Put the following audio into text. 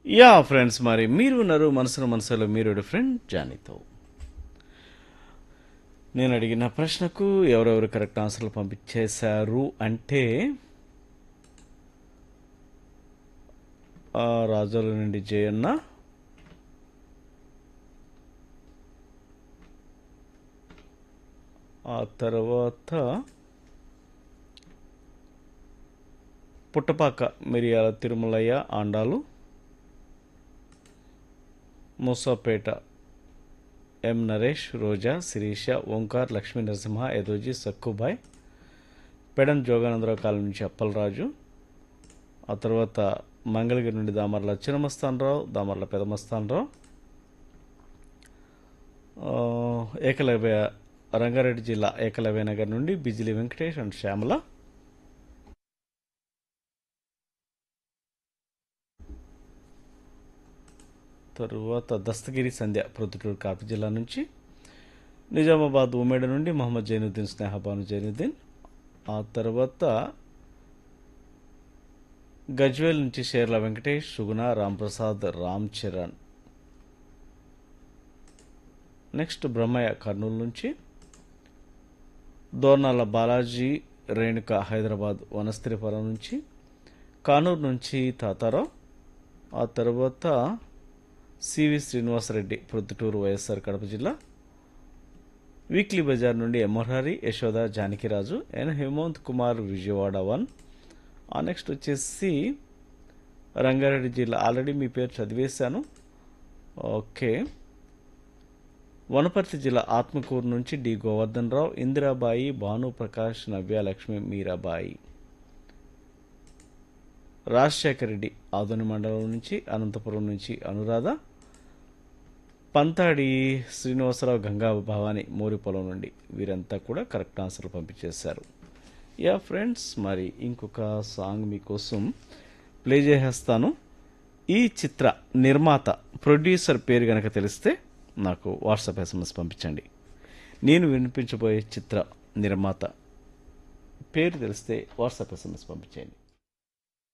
yeah friends మరి మీరు ఉన్నారు మనసులో మనసులో మీరు ఫ్రెండ్ జానీతో నేను అడిగిన ప్రశ్నకు ఎవరెవరు కరెక్ట్ ఆన్సర్లు పంపించేశారు అంటే ఆ, రాజోల నుండి జయన్న ఆ తర్వాత పుట్టపాక మిరియాల తిరుమలయ్య ఆండాలు మూసాపేట ఎం నరేష్ రోజా శిరీష ఓంకార్ లక్ష్మీ నరసింహ యదోజీ సక్కుబాయ్ పెడం జోగానందరావు కాలం నుంచి అప్పలరాజు ఆ తర్వాత మంగళగిరి నుండి దామర్ల చిన్నమస్తానరావు దామర్ల పెదమస్తానరావు ఆ, ఏకలవ్య రంగారెడ్డి జిల్లా ఏకలవ్య నగర్ నుండి బిజిలి వెంకటేష్ అండ్ శ్యామల తరువాత దస్తగిరి సంధ్య ప్రొద్దుటూరు కాపు జిల్లా నుంచి నిజామాబాద్ ఉమ్మేడ నుండి మహమ్మద్ జైనుద్దీన్ స్నేహబాను జైనుద్దీన్ ఆ తర్వాత గజ్వేల్ నుంచి షేర్ల వెంకటేష్ సుగుణ రాంప్రసాద్ రామ్ చరణ్ నెక్స్ట్ బ్రహ్మయ్య కర్నూలు నుంచి దోర్నాల బాలాజీ రేణుక హైదరాబాద్ వనస్త్రీపురం నుంచి కానూరు నుంచి తాతారావు ఆ తర్వాత సివి శ్రీనివాసరెడ్డి ప్రొద్దుటూరు వైఎస్ఆర్ కడప జిల్లా వీక్లీ బజార్ నుండి ఎమ్మహరి యశోద జానకిరాజు ఎన్ హేమంత్ కుమార్ విజయవాడ వన్ ఆ నెక్స్ట్ వచ్చేసి రంగారెడ్డి జిల్లా ఆల్రెడీ మీ పేరు చదివేశాను ఓకే వనపర్తి జిల్లా ఆత్మకూరు నుంచి డి గోవర్ధన్ రావు ఇందిరాబాయి భానుప్రకాష్ నవ్య లక్ష్మి మీరాబాయి రాజశేఖర రెడ్డి ఆదోని మండలం నుంచి అనంతపురం నుంచి అనురాధ పంతాడి శ్రీనివాసరావు గంగా భవాని మోరిపొలం నుండి వీరంతా కూడా కరెక్ట్ ఆన్సర్లు పంపించేశారు యా ఫ్రెండ్స్ మరి ఇంకొక సాంగ్ మీకోసం ప్లే చేసేస్తాను ఈ చిత్ర నిర్మాత ప్రొడ్యూసర్ పేరు గనక తెలిస్తే నాకు వాట్సాప్ ఎస్ఎంఎస్ పంపించండి నేను వినిపించబోయే చిత్ర నిర్మాత పేరు తెలిస్తే వాట్సాప్ ఎస్ఎంఎస్ పంపించండి